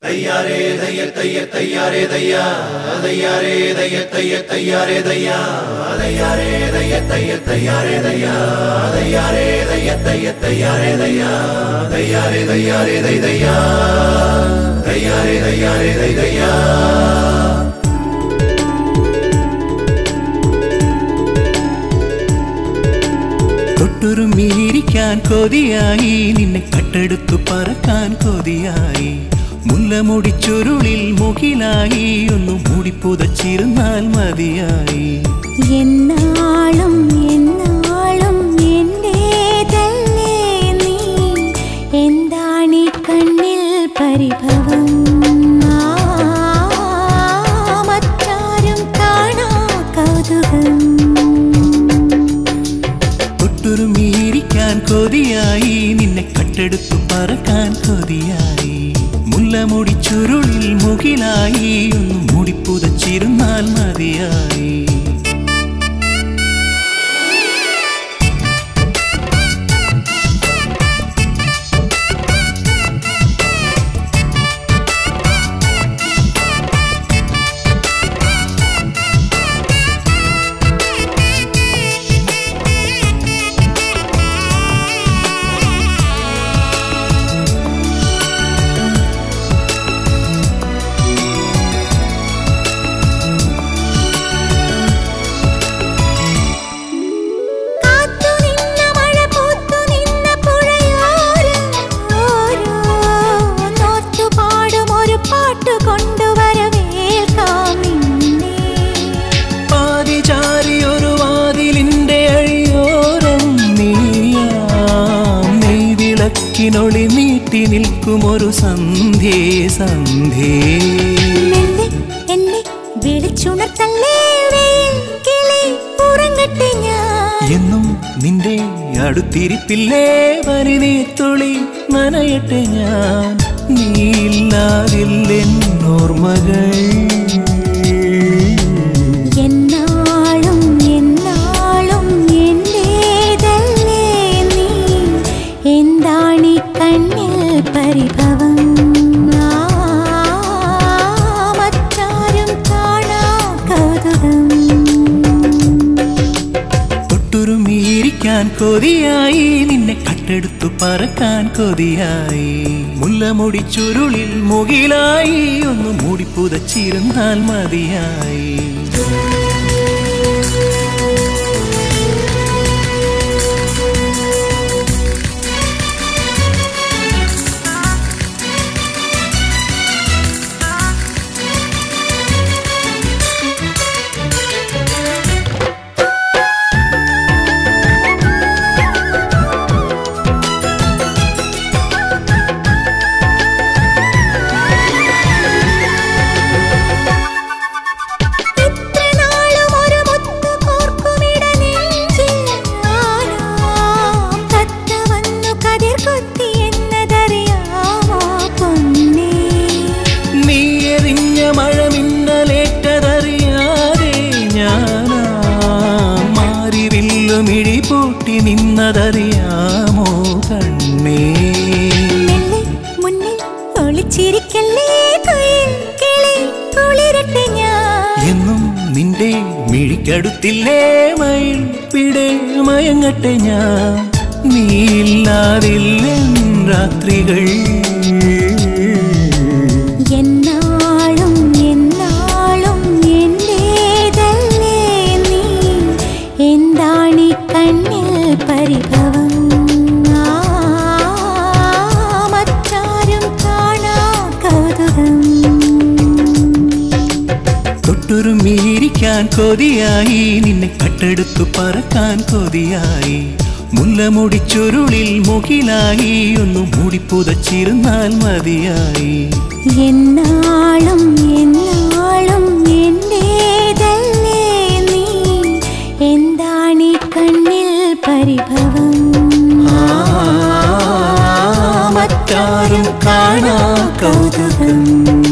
തയ്യാറേ തയ്യ തയ്യ തയ്യാറേ തയ്യാ തയ്യാറേ തയ്യ തയ്യ തയ്യാറേ തയ്യാ തയ്യാറേ തയ്യ തയ്യ തയ്യാറേ തയ്യാ തയ്യാറേ തയ്യ തയ്യ തയ്യാറേ തയ്യാ തയ്യാറേ തയ്യാറേ തൈ തയ്യാ തയ്യാറേ തയ്യാറേ തൈ തയ്യാ തൊട്ടുരുമ്മിയിരിക്കാൻ കൊതിയായി നിന്നെ കട്ടെടുത്തു പറക്കാൻ കൊതിയായി മുല്ലമുടി ചുരുളിൽ മുകിലായി ഒന്ന് മൂടിപ്പുതച്ചിരുന്നാൽ മതിയായി എന്നാളും എന്നാളും എന്റേതല്ലേ നീ എന്താണീ കണ്ണിൽ പരിഭവം ആ, മറ്റാരും കാണാ കൗതുകം തൊട്ടുരുമ്മിയിരിക്കാൻ കൊതിയായി നിന്നെ കട്ടെടുത്തു പറക്കാൻ കൊതിയായി മുല്ലമുടി ചുരുളിൽ മുകിലായി ഒന്ന് മൂടിപ്പുതച്ചിരുന്നാൽ മതിയായി കാത്തു നിന്ന മഴ പൂത്തു നിന്ന പുഴയോരം ഓരോ നോറ്റു പാടും ഒരു പാട്ട് കൊണ്ടുവരവേൽക്കാം നിന്നെ പാതിചാരി ഒരു വാതിലിന്റെ അഴിയോരം നീയാം നെയ്വിളക്കിനൊളി നീട്ടി നിൽക്കും ഒരു സന്ധ്യേ സന്ധ്യേ മെല്ലെ എന്നെ വിളിച്ചുണർത്തല്ലേ വെയിൽ കിളി ഉറങ്ങട്ടെ ഞാൻ എന്നും നിന്റെ അടുത്തിരിപ്പില്ലേ പരിനീത്തുളി നനയട്ടെ ഞാൻ നീയില്ലാതില്ലെന്നോർമ്മകൾ എന്നാളും എന്നാളും എന്റേതല്ലേ നീ എന്താണീ കണ്ണിൽ പരിഭവം ആ, മറ്റാരും കാണാ കൗതുകം തൊട്ടുരുമ്മിയിരിക്കാൻ കൊതിയായി നിന്നെ കട്ടെടുത്തു പറക്കാൻ കൊതിയായി മുല്ലമുടി ചുരുളിൽ മുകിലായി ഒന്ന് മൂടിപ്പുതച്ചിരുന്നാൽ മതിയായി ഇത്ര നാളും ഒരു മുത്ത് കോർക്കുമിട നെഞ്ചിൽ ആരാം തത്ത വന്നു കതിർ കൊത്തി എന്നതറിയാമോ പൊന്നേ നീ എറിഞ്ഞ മഴ മിന്നലേറ്റതറിയാതെ ഞാനാ മാറിവില്ലു മിഴി പൂട്ടി നിന്നതറിയാമോ കണ്ണേ മെല്ലെ മുന്നിൽ ഒളിച്ചിരിക്കല്ലേ കുയിൽ കിളി കുളിരട്ടെ ഞാൻ എന്നും നിന്റെ മിഴിക്കടുത്തില്ലേ മയിൽ പിടെ മയങ്ങട്ടെ ഞാൻ നീയില്ലാതില്ലെൻ രാത്രികൾ എന്നാളും എന്നാളും എന്റേതല്ലേ നീ എന്താണീ കണ്ണിൽ പരിഭവം ആ, മറ്റാരും കാണാ കൗതുകം തൊട്ടുരുമ്മിയിരിക്കാൻ കൊതിയായി നിന്നെ കട്ടെടുത്തു പറക്കാൻ കൊതിയായി മുല്ലമുടി ചുരുളിൽ മുകിലായി ഒന്ന് മൂടിപ്പുതച്ചിരുന്നാൽ മതിയായി എന്നാളും എന്നാളും എന്റേതല്ലേ നീ എന്താണീ കണ്ണിൽ പരിഭവം ആ, മറ്റാരും കാണാ കൗതുകം